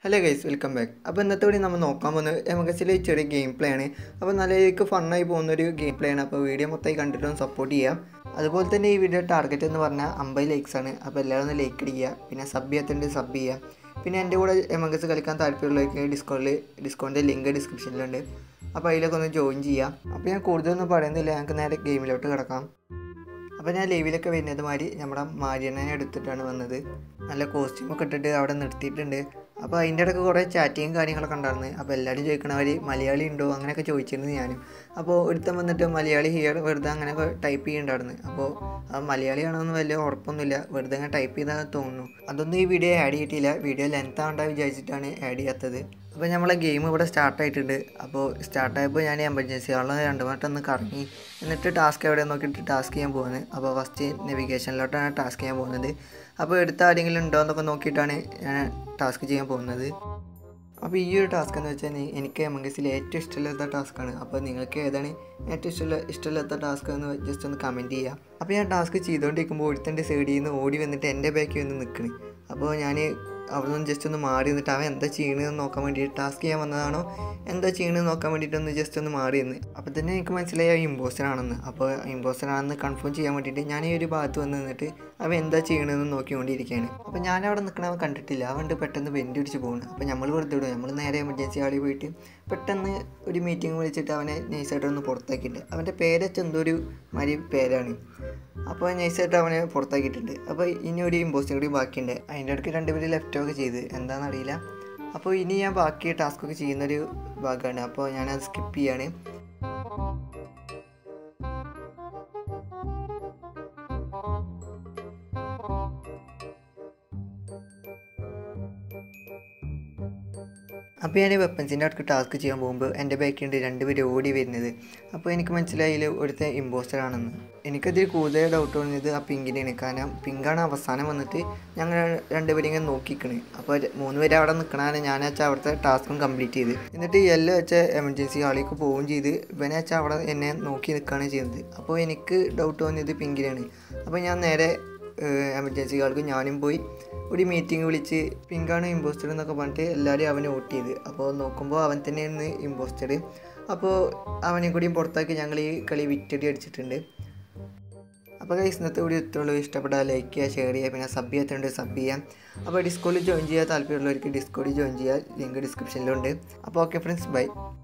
hello guys welcome back അപ്പോൾ ഇന്നത്തെ കൂടി നമ്മൾ നോക്കാൻ പോകുന്നത് എം എസ് ഒരു ചെറിയ ഗെയിം പ്ലേ ആണ് അപ്പോൾ നല്ല രീതിക്ക് ഫണ്ണായി പോകുന്ന ഒരു ഗെയിം പ്ലേ ആണ് അപ്പോൾ വീഡിയോ മൊത്തമായി കണ്ടിട്ടൊന്ന് സപ്പോർട്ട് ചെയ്യാം അതുപോലെ തന്നെ ഈ വീഡിയോ ടാർഗറ്റ് എന്ന് പറഞ്ഞാൽ അമ്പത് ലൈക്സ് ആണ് അപ്പോൾ എല്ലാവരും ഒന്ന് ലൈക്ക് അടിക്കുക പിന്നെ സബ് ചെയ്യാത്തതുണ്ട് സബ് ചെയ്യുക പിന്നെ എൻ്റെ കൂടെ എം എസ് കളിക്കാൻ താല്പര്യമുള്ളവർക്ക് ഡിസ്കൗണ്ടിൽ ഡിസ്കൗണ്ടിൻ്റെ ലിങ്ക് ഡിസ്ക്രിപ്ഷനിലുണ്ട് അപ്പോൾ അതിലൊക്കെ ഒന്ന് ജോയിൻ ചെയ്യാം അപ്പോൾ ഞാൻ കൂടുതലൊന്നും പറയുന്നില്ല ഞങ്ങൾക്ക് നേരെ ഗെയിമിലോട്ട് കിടക്കാം അപ്പോൾ ഞാൻ ലൈവിലൊക്കെ വരുന്നത് മാതിരി നമ്മുടെ മാരിയണ്ണനെ എടുത്തിട്ടാണ് വന്നത് നല്ല കോസ്റ്റ്യൂമൊക്കെ ഇട്ടിട്ട് അവിടെ നിർത്തിയിട്ടുണ്ട് അപ്പോൾ അതിൻ്റെ ഇടയ്ക്ക് കുറേ ചാറ്റിങ് കാര്യങ്ങളൊക്കെ ഉണ്ടായിരുന്നു അപ്പോൾ എല്ലാവരും ചോദിക്കണവർ മലയാളി ഉണ്ടോ അങ്ങനെയൊക്കെ ചോദിച്ചിരുന്നു ഞാനും അപ്പോൾ ഒരുത്തൻ വന്നിട്ട് മലയാളി ഹിയർ വെറുതെ അങ്ങനെയൊക്കെ ടൈപ്പ് ചെയ്യുന്നുണ്ടായിരുന്നു അപ്പോൾ ആ മലയാളിയാണോന്ന് വലിയ ഉറപ്പൊന്നുമില്ല വെറുതെ അങ്ങനെ ടൈപ്പ് ചെയ്താൽ തോന്നുന്നു അതൊന്നും ഈ വീഡിയോ ആഡ് ചെയ്തിട്ടില്ല വീഡിയോ ലെങ്ത് ആണ്ടാ വിചാരിച്ചിട്ടാണ് ആഡ് ചെയ്യാത്തത് അപ്പോൾ നമ്മളെ ഗെയിം ഇവിടെ സ്റ്റാർട്ട് ആയിട്ടുണ്ട് അപ്പോൾ സ്റ്റാർട്ട് ആയപ്പോൾ ഞാൻ എമർജൻസി ആളെ രണ്ട് വട്ടം ഒന്ന് കറങ്ങി എന്നിട്ട് ടാസ്ക് എവിടെ നോക്കിയിട്ട് ടാസ്ക് ചെയ്യാൻ പോകുന്നത് അപ്പോൾ ഫസ്റ്റ് നെവിഗേഷനിലോട്ടാണ് ടാസ്ക് ചെയ്യാൻ പോകുന്നത് അപ്പോൾ എടുത്ത ആരെങ്കിലും ഉണ്ടോ എന്നൊക്കെ നോക്കിയിട്ടാണ് ഞാൻ ടാസ്ക് ചെയ്യാൻ പോകുന്നത് അപ്പോൾ ഈ ഒരു ടാസ്ക് എന്ന് വെച്ചാൽ എനിക്ക് എം എസ് ഏറ്റവും ഇഷ്ടമില്ലാത്ത ടാസ്ക്കാണ് അപ്പോൾ നിങ്ങൾക്ക് ഏതാണ് ഏറ്റവും ഇഷ്ടമുള്ള ഇഷ്ടമില്ലാത്ത ടാസ്ക് എന്ന് ജസ്റ്റ് ഒന്ന് കമൻറ്റ് ചെയ്യുക അപ്പോൾ ഞാൻ ടാസ്ക് ചെയ്തുകൊണ്ടിരിക്കുമ്പോൾ ഒരുത്തൻ്റെ സൈഡിൽ നിന്ന് ഓടി വന്നിട്ട് എൻ്റെ ബാക്കിൽ വന്ന് നിൽക്കണേ അപ്പോൾ ഞാൻ അവിടെ നിന്ന് ജസ്റ്റ് ഒന്ന് മാറി നിന്നിട്ട് അവൻ എന്താ ചെയ്യണമെന്ന് നോക്കാൻ വേണ്ടിയിട്ട് ടാസ്ക് ചെയ്യാൻ വന്നതാണോ എന്താ ചെയ്യണമെന്ന് നോക്കാൻ വേണ്ടിയിട്ട് ഒന്ന് ജസ്റ്റ് ഒന്ന് മാറി നിന്ന് അപ്പോൾ തന്നെ എനിക്ക് മനസ്സിലായി അവൻ ഇമ്പോസ്റ്റർ ആണെന്ന് അപ്പോൾ ഇമ്പോസ്റ്റർ ആണെന്ന് കൺഫേം ചെയ്യാൻ വേണ്ടിയിട്ട് ഞാൻ ഈ ഒരു ഭാഗത്ത് വന്ന് നിന്നിട്ട് അവൻ എന്താ ചെയ്യണമെന്ന് നോക്കിക്കൊണ്ടിരിക്കുകയാണ് അപ്പോൾ ഞാൻ അവിടെ നിൽക്കണ അവൻ കണ്ടിട്ടില്ല അവൻ പെട്ടെന്ന് ബെൻഡ് പിടിച്ച് പോകുന്നു അപ്പോൾ നമ്മൾ വെറുതെ വിടും നമ്മൾ നേരെ എമർജൻസി ആളിൽ പോയിട്ട് പെട്ടെന്ന് ഒരു മീറ്റിംഗ് വിളിച്ചിട്ട് അവനെ നൈസായിട്ട് ഒന്ന് പുറത്താക്കിയിട്ടുണ്ട് അവൻ്റെ പേരച്ച എന്തോ ഒരു മാതിരി പേരാണ് അപ്പോൾ നൈസായിട്ട് അവനെ പുറത്താക്കിയിട്ടുണ്ട് അപ്പോൾ ഇനി ഒരു ഇമ്പോസ്റ്റും കൂടി ബാക്കിയുണ്ട് അതിൻ്റെ ഇടയ്ക്ക് രണ്ടുപേര് ലെഫ്റ്റ് ഒക്കെ ചെയ്ത് എന്താണെന്നറിയില്ല അപ്പോൾ ഇനി ഞാൻ ബാക്കി ടാസ്കൊക്കെ ചെയ്യുന്നൊരു ഭാഗമാണ് അപ്പോൾ ഞാനത് സ്കിപ്പ് ചെയ്യാണ് അപ്പോൾ ഞാൻ വെപ്പൻസിൻ്റെ അടുത്ത് ടാസ്ക് ചെയ്യാൻ പോകുമ്പോൾ എൻ്റെ ബാക്കിലുണ്ട് രണ്ടുപേരും ഓടി വരുന്നത് അപ്പോൾ എനിക്ക് മനസ്സിലായില്ല ഒരുത്തെ ഇമ്പോസ്റ്റർ ആണെന്ന് എനിക്കതിൽ കൂടുതൽ ഡൗട്ട് തോന്നിയത് ആ പിങ്കിനെയാണ് കാരണം പിങ്കാണ് അവസാനം വന്നിട്ട് ഞങ്ങൾ രണ്ടുപേരും ഇങ്ങനെ നോക്കിക്കണ് അപ്പോൾ മൂന്ന് പേര് അവിടെ നിൽക്കണാണ് ഞാൻ വെച്ചാൽ അവിടുത്തെ ടാസ്കും കംപ്ലീറ്റ് ചെയ്ത് എന്നിട്ട് യെല്ലോ വെച്ച എമർജൻസി ആളിലേക്ക് പോവുകയും ചെയ്ത് ഇവനെ വെച്ചാൽ അവിടെ എന്നെ നോക്കി നിൽക്കുകയാണ് ചെയ്യുന്നത് അപ്പോൾ എനിക്ക് ഡൗട്ട് തോന്നിയത് പിങ്കിനാണ് അപ്പോൾ ഞാൻ നേരെ എമർജൻസി ആൾക്ക് ഞാനും പോയി ഒരു മീറ്റിംഗ് വിളിച്ച് പിങ്കാണ് ഇമ്പോസ്റ്റഡ് എന്നൊക്കെ പറഞ്ഞിട്ട് എല്ലാവരും അവനെ വോട്ട് ചെയ്ത് അപ്പോൾ നോക്കുമ്പോൾ അവൻ തന്നെയാണ് ഇമ്പോസ്റ്റഡ് അപ്പോൾ അവനെ കൂടിയും പുറത്താക്കി ഞങ്ങൾ ഈ കളി വിറ്റടി അടിച്ചിട്ടുണ്ട് അപ്പോൾ ഗൈസ് ഇന്നത്തെ വീഡിയോ ഇത്രയുള്ളൂ ഇഷ്ടപ്പെട്ടാൽ ലൈക്ക് ചെയ്യുക ഷെയർ ചെയ്യുക പിന്നെ സബ് ചെയ്യാത്തുണ്ട് സബ് ചെയ്യാം അപ്പോൾ ഡിസ്കോഡിൽ ജോയിൻ ചെയ്യാൻ താല്പര്യമുള്ളവർക്ക് ഡിസ്കോഡിൽ ജോയിൻ ചെയ്യുക ലിങ്ക് ഡിസ്ക്രിപ്ഷനിലുണ്ട് അപ്പോൾ ഓക്കെ ഫ്രണ്ട്സ് ബൈ